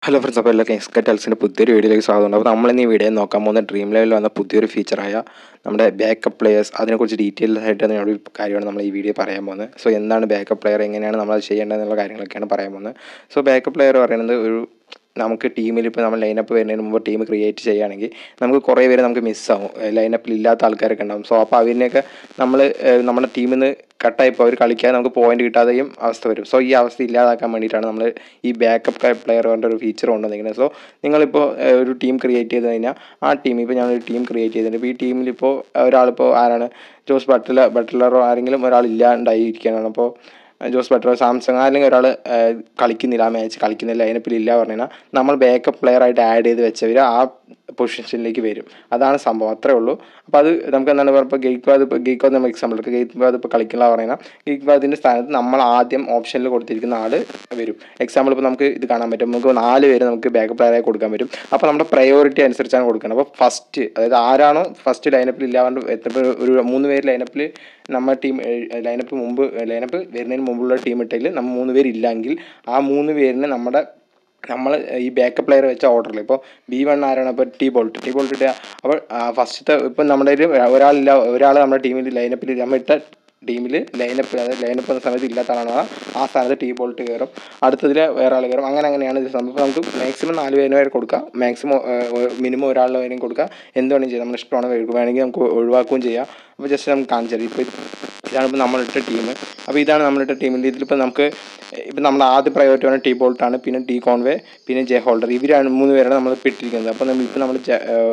hello friends അപ്പോൾ എല്ലാ എക്സ്കെ ടെൽസിൻ്റെ പുതിയൊരു വീഡിയോയിലേക്ക് സ്വാഗതം അപ്പോൾ നമ്മളിന്ന് ഈ വീഡിയോ നോക്കാൻ പോകുന്ന ഡ്രീം ലെവലിൽ വന്ന പുതിയൊരു ഫീച്ചറായ നമ്മുടെ ബാക്കപ്പ് പ്ലെയേഴ്സ് അതിനെക്കുറിച്ച് ഡീറ്റെയിൽ ആയിട്ട് ഒരു കാര്യമാണ് നമ്മൾ ഈ വീഡിയോ പറയാൻ പോകുന്നത് സോ എന്താണ് ബാക്കപ്പ് പ്ലെയർ എങ്ങനെയാണ് നമ്മൾ അത് ചെയ്യേണ്ടതെന്നുള്ള കാര്യങ്ങളൊക്കെയാണ് പറയാൻ പോകുന്നത് സോ ബാക്കപ്പ് പ്ലെയർ പറയുന്നത് ഒരു നമുക്ക് ടീമിൽ ഇപ്പോൾ നമ്മൾ ലൈനപ്പ് വരുന്നതിന് മുമ്പ് ടീം ക്രിയേറ്റ് ചെയ്യുകയാണെങ്കിൽ നമുക്ക് കുറേ പേര് നമുക്ക് മിസ്സാവും ലൈനപ്പിൽ ഇല്ലാത്ത ആൾക്കാരൊക്കെ ഉണ്ടാവും സോ അപ്പോൾ അവരിനെയൊക്കെ നമ്മൾ നമ്മുടെ ടീമിൽ നിന്ന് കട്ടായിപ്പോൾ അവർ കളിക്കാതെ നമുക്ക് പോയിന്റ് കിട്ടാതെയും അവസ്ഥ വരും സോ ഈ അവസ്ഥ ഇല്ലാതാക്കാൻ വേണ്ടിയിട്ടാണ് നമ്മൾ ഈ ബാക്കപ്പ് പ്ലെയർ കൊണ്ട് ഒരു ഫീച്ചർ കൊണ്ടുവന്നിരിക്കുന്നത് സോ നിങ്ങളിപ്പോൾ ഒരു ടീം ക്രിയേറ്റ് ചെയ്ത് കഴിഞ്ഞാൽ ആ ടീം ഇപ്പോൾ ഞാനൊരു ടീം ക്രിയേറ്റ് ചെയ്തിട്ടുണ്ട് ഇപ്പോൾ ഈ ടീമിലിപ്പോൾ ഒരാളിപ്പോൾ ആരാണ് ജോസ് ബട്ട്ലർ ബട്ട്ലറോ ആരെങ്കിലും ഒരാൾ ഇല്ലാണ്ടായിരിക്കാനാണ് അപ്പോൾ ജോസ് ബട്ട്ലർ സാംസങ് അല്ലെങ്കിൽ ഒരാൾ കളിക്കുന്നില്ല ആ മാച്ച് കളിക്കുന്നില്ല അതിനിപ്പിൽ ഇല്ല പറഞ്ഞു കഴിഞ്ഞാൽ നമ്മൾ ബാക്കപ്പ് പ്ലെയർ ആയിട്ട് ആഡ് ചെയ്ത് വെച്ചവർ ആ പൊസിഷനിലേക്ക് വരും അതാണ് സംഭവം അത്രേ ഉള്ളൂ അപ്പോൾ അത് നമുക്ക് എന്താണ് പറയുക ഇപ്പോൾ ഗെയ്ക്വാദ് ഇപ്പോൾ ഗെയ്ക്വാദ് നമ്മൾ എക്സാമ്പിൾ എടുക്കുക ഗെയ്ക്വാദ് ഇപ്പോൾ കളിക്കില്ല പറയുന്നത് ഗെയ്ക്വാദിൻ്റെ സ്ഥാനത്ത് നമ്മൾ ആദ്യം ഓപ്ഷനിൽ കൊടുത്തിരിക്കുന്ന ആൾ വരും എക്സാമ്പിൾ ഇപ്പോൾ നമുക്ക് ഇത് കാണാൻ പറ്റും നമുക്ക് നാല് പേര് നമുക്ക് ബാക്കപ്പ് പ്ലെയറായി കൊടുക്കാൻ പറ്റും അപ്പോൾ നമ്മുടെ പ്രയോറിറ്റി അനുസരിച്ചാണ് കൊടുക്കുന്നത് അപ്പോൾ ഫസ്റ്റ് അതായത് ആരാണോ ഫസ്റ്റ് ലൈനപ്പിൽ ഇല്ലാണ്ട് എത്ര ഒരു മൂന്ന് പേര് ലൈനപ്പിൽ നമ്മൾ ടീം ലൈനപ്പ് മുമ്പ് ലൈനപ്പ് വരുന്നതിന് മുമ്പുള്ള ടീം ഇട്ടതിൽ നമ്മൾ മൂന്ന് പേരില്ലെങ്കിൽ ആ മൂന്ന് പേരിന് നമ്മുടെ നമ്മൾ ഈ ബാക്കപ്പ് പ്ലെയർ വെച്ച ഓർഡറിൽ ഇപ്പോൾ ബി വൺ ആരാണ് ഇപ്പോൾ ടീ ബോൾട്ട് ടീ ബോൾട്ട് ഇട്ടുക അപ്പോൾ ഫസ്റ്റത്തെ ഇപ്പം നമ്മുടെ ഒരു ഒരാളില്ല ഒരാൾ നമ്മുടെ ടീമിൽ ലൈനപ്പിൽ നമ്മൾ ഇട്ട ടീമിൽ ലൈനപ്പ് അതായത് ലൈനപ്പ് എന്ന സമയത്ത് ഇല്ലാത്ത ആളാണ് ആ സ്ഥാനത്ത് ടീ ബോൾട്ട് കയറും അടുത്തതിൽ വേറെ ആൾ കയറും അങ്ങനെ അങ്ങനെയാണ് ഇത് സംഭവം നമുക്ക് മാക്സിമം നാല് പേരിന് വരെ കൊടുക്കാം മാക്സിമം മിനിമം ഒരാളുടെ വരെയും കൊടുക്കാം എന്ത് വേണമെങ്കിലും ചെയ്യാം നമ്മൾ ഇഷ്ടമാണ് വേണമെങ്കിൽ നമുക്ക് ഒഴിവാക്കുകയും ചെയ്യാം അപ്പോൾ ജസ്റ്റ് നമുക്ക് കാണിച്ചു ഇപ്പോൾ ഇതാണ് ഇപ്പോൾ നമ്മളിട്ട ടീം അപ്പോൾ ഇതാണ് നമ്മളിട്ട ടീമിൻ്റെ ഇതിലിപ്പോൾ നമുക്ക് ഇപ്പം നമ്മുടെ ആദ്യ പ്രയോറിറ്റി ആണ് ടീ ബോൾട്ടാണ് പിന്നെ ടീ കോൺവേ പിന്നെ ജെ ഹോൾഡർ ഇവരാണ് മൂന്ന് പേരാണ് നമ്മൾ ഇപ്പോൾ ഇട്ടിരിക്കുന്നത് അപ്പോൾ നമ്മൾ ഇപ്പോൾ നമ്മൾ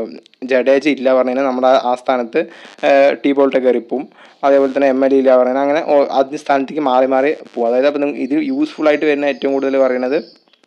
ജഡേജ ഇല്ല പറഞ്ഞു കഴിഞ്ഞാൽ നമ്മുടെ ആ സ്ഥാനത്ത് ടീ ബോൾട്ട് കയറിപ്പോവും അതേപോലെ തന്നെ എം എൽ ഇല്ല പറയുന്നത് അങ്ങനെ അതിന് സ്ഥാനത്തേക്ക് മാറി മാറി പോകും അതായത് അപ്പോൾ ഇത് യൂസ്ഫുൾ ആയിട്ട് വരുന്ന ഏറ്റവും കൂടുതൽ പറയുന്നത്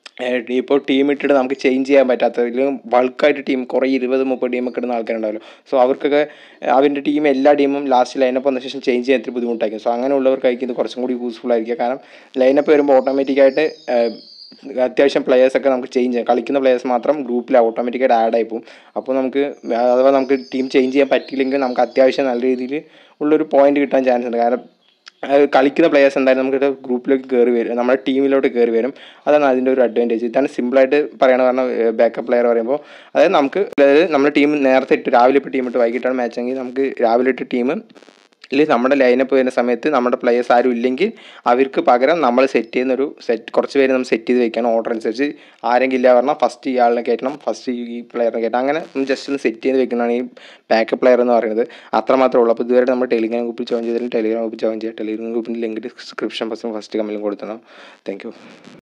ഇപ്പോൾ ടീം ഇട്ടിട്ട് നമുക്ക് ചേഞ്ച് ചെയ്യാൻ പറ്റാത്ത അല്ലെങ്കിൽ ബൾക്കായിട്ട് ടീം കുറേ ഇരുപത് മുപ്പത് ടീമൊക്കെ ഇടുന്ന ആൾക്കാരുണ്ടാവല്ലോ സോ അവർക്കൊക്കെ അവൻ്റെ ടീം എല്ലാ ടീമും ലാസ്റ്റ് ലൈനപ്പ് വന്ന ശേഷം ചേഞ്ച് ചെയ്യാൻ ഇത്തിരി ബുദ്ധിമുട്ടായിരിക്കും സോ അങ്ങനെയുള്ളവർക്കായിരിക്കും ഇത് കുറച്ചും കൂടി യൂസ്ഫുൾ ആയിരിക്കും കാരണം ലൈനപ്പ് വരുമ്പോൾ ഓട്ടോമാറ്റിക്കായിട്ട് അത്യാവശ്യം പ്ലെയേഴ്സൊക്കെ നമുക്ക് ചേഞ്ച് ചെയ്യാം കളിക്കുന്ന പ്ലെയേഴ്സ് മാത്രം ഗ്രൂപ്പിൽ ഓട്ടോമാറ്റിക്കായിട്ട് ആഡ് ആയി പോകും അപ്പോൾ നമുക്ക് അഥവാ നമുക്ക് ടീം ചേഞ്ച് ചെയ്യാൻ പറ്റിയില്ലെങ്കിൽ നമുക്ക് അത്യാവശ്യം നല്ല രീതിയിൽ ഉള്ളൊരു പോയിന്റ് കിട്ടാൻ ചാൻസ് ഉണ്ട് കാരണം കളിക്കുന്ന പ്ലെയേഴ്സ് എന്തായാലും നമുക്ക് ഗ്രൂപ്പിലേക്ക് കയറി വരും നമ്മുടെ ടീമിലോട്ട് കയറി വരും അതാണ് അതിൻ്റെ ഒരു അഡ്വാൻറ്റേജ് ഇതാണ് സിമ്പിളായിട്ട് പറയണ കാരണം ബാക്കപ്പ് പ്ലെയർ പറയുമ്പോൾ അതായത് നമുക്ക് അതായത് നമ്മുടെ ടീം നേരത്തെ ഇട്ട് രാവിലെ ഇപ്പോൾ ടീം ഇട്ട് വൈകിട്ടാണ് മാച്ച് എങ്കിൽ നമുക്ക് രാവിലെ ഇട്ട് ടീം ഇല്ല നമ്മുടെ ലൈനപ്പ് വരുന്ന സമയത്ത് നമ്മുടെ പ്ലെയേഴ്സ് ആരും ഇല്ലെങ്കിൽ അവർക്ക് പകരം നമ്മൾ സെറ്റ് ചെയ്യുന്ന ഒരു സെറ്റ് കുറച്ച് പേര് നമ്മൾ സെറ്റ് ചെയ്ത് വെക്കണം ഓർഡർ അനുസരിച്ച് ആരെങ്കിലും ഇല്ല പറഞ്ഞാൽ ഫസ്റ്റ് ഇയാളിനെ കയറ്റണം ഫസ്റ്റ് ഈ പ്ലെയറിനെ കയറ്റണം അങ്ങനെ ജസ്റ്റ് ഒന്ന് സെറ്റ് ചെയ്ത് വെക്കുന്നതാണ് ഈ ബാക്കപ്പ് പ്ലെയർ എന്ന് പറയുന്നത് അത്രമാത്രമേ ഉള്ളൂ അപ്പോൾ ഇതുവരെ നമ്മൾ ടെലിഗ്രാം ഗ്രൂപ്പിൽ ജോയിൻ ചെയ്താലും ടെലിഗ്രാം ഗ്രൂപ്പിൽ ജോയിൻ ചെയ്യുക ടെലിഗ്രാം ഗ്രൂപ്പിൻ്റെ ലിങ്ക് ഡിസ്ക്രിപ്ഷൻ ബോക്സിൽ ഫസ്റ്റ് കമ്മിലും കൊടുത്തണം താങ്ക്